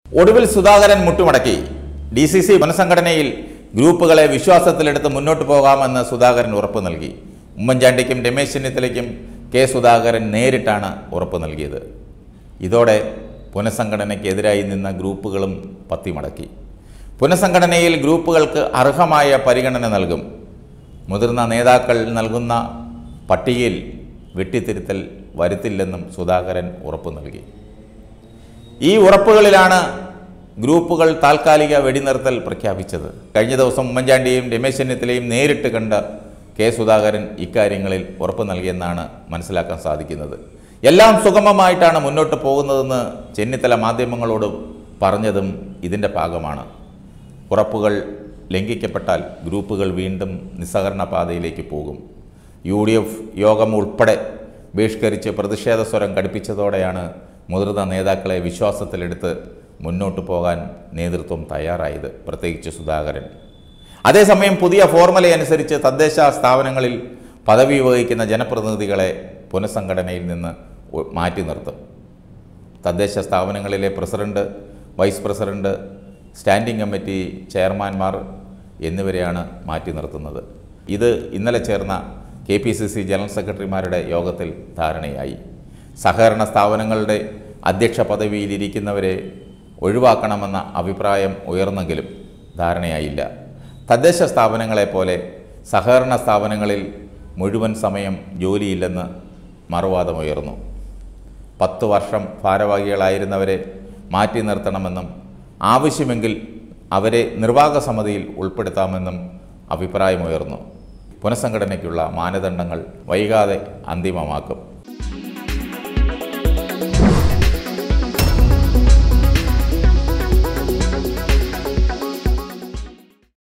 ഒടുവിൽ സുധാകരൻ മുട്ടുമടക്കി D C C പുനഃസംഘടനയിൽ ഗ്രൂപ്പുകളെ വിശ്വാസത്തിലെടുത്ത് മുന്നോട്ട് പോകാമെന്ന് സുധാകരൻ ഉറപ്പ് നൽകി ഉമ്മൻചാണ്ടിക്കും രമേശ് ചെന്നിത്തലയ്ക്കും കെ സുധാകരൻ നേരിട്ടാണ് ഉറപ്പ് നൽകിയത് ഇതോടെ പുനഃസംഘടനയ്ക്കെതിരായി നിന്ന ഗ്രൂപ്പുകളും പത്തിമടക്കി പുനഃസംഘടനയിൽ ഗ്രൂപ്പുകൾക്ക് അർഹമായ പരിഗണന നൽകും മുതിർന്ന നേതാക്കൾ നൽകുന്ന പട്ടികയിൽ വെട്ടിത്തിരുത്തൽ വരുത്തില്ലെന്നും സുധാകരൻ ഉറപ്പു നൽകി ഈ ഉറപ്പുകളിലാണ് ഗ്രൂപ്പുകൾ താൽക്കാലിക വെടിനിർത്തൽ പ്രഖ്യാപിച്ചത് കഴിഞ്ഞ ദിവസം ഉമ്മൻചാണ്ടിയും രമേശ് ചെന്നിത്തലയും നേരിട്ട് കണ്ട കെ സുധാകരൻ ഇക്കാര്യങ്ങളിൽ ഉറപ്പ് നൽകിയെന്നാണ് മനസ്സിലാക്കാൻ സാധിക്കുന്നത് എല്ലാം സുഗമമായിട്ടാണ് മുന്നോട്ട് പോകുന്നതെന്ന് ചെന്നിത്തല മാധ്യമങ്ങളോട് പറഞ്ഞതും ഇതിൻ്റെ ഭാഗമാണ് ഉറപ്പുകൾ ലംഘിക്കപ്പെട്ടാൽ ഗ്രൂപ്പുകൾ വീണ്ടും നിസ്സഹകരണ പാതയിലേക്ക് പോകും യു ഡി എഫ് യോഗം ഉൾപ്പെടെ ബഹിഷ്കരിച്ച് പ്രതിഷേധ സ്വരം ഘടിപ്പിച്ചതോടെയാണ് മുതിർന്ന നേതാക്കളെ വിശ്വാസത്തിലെടുത്ത് മുന്നോട്ട് പോകാൻ നേതൃത്വം തയ്യാറായത് പ്രത്യേകിച്ച് സുധാകരൻ അതേസമയം പുതിയ ഫോർമുല അനുസരിച്ച് തദ്ദേശ സ്ഥാപനങ്ങളിൽ പദവി വഹിക്കുന്ന ജനപ്രതിനിധികളെ പുനഃസംഘടനയിൽ നിന്ന് ഒ- മാറ്റി നിർത്തും തദ്ദേശ സ്ഥാപനങ്ങളിലെ president vice president standing committee ചെയർമാൻമാർ എന്നിവരെയാണ് മാറ്റി നിർത്തുന്നത് ഇത് ഇന്നലെ ചേർന്ന K P C C general സെക്രട്ടറിമാരുടെ യോഗത്തിൽ ധാരണയായി സഹകരണ സ്ഥാപനങ്ങളുടെ അധ്യക്ഷ പദവിയിലിരിക്കുന്നവരെ ഒഴിവാക്കണമെന്ന അഭിപ്രായം ഉയർന്നെങ്കിലും ധാരണയായില്ല തദ്ദേശ സ്ഥാപനങ്ങളെപ്പോലെ സഹകരണ സ്ഥാപനങ്ങളിൽ മുഴുവൻ സമയം ജോലിയില്ലെന്ന് മറുവാദമുയർന്നു പത്ത് വർഷം ഭാരവാഹികളായിരുന്നവരെ മാറ്റി നിർത്തണമെന്നും ആവശ്യമെങ്കിൽ അവരെ നിർവാഹക സമിതിയിൽ ഉൾപ്പെടുത്താമെന്നും അഭിപ്രായമുയർന്നു പുനഃസംഘടനയ്ക്കുള്ള മാനദണ്ഡങ്ങൾ വൈകാതെ അന്തിമമാക്കും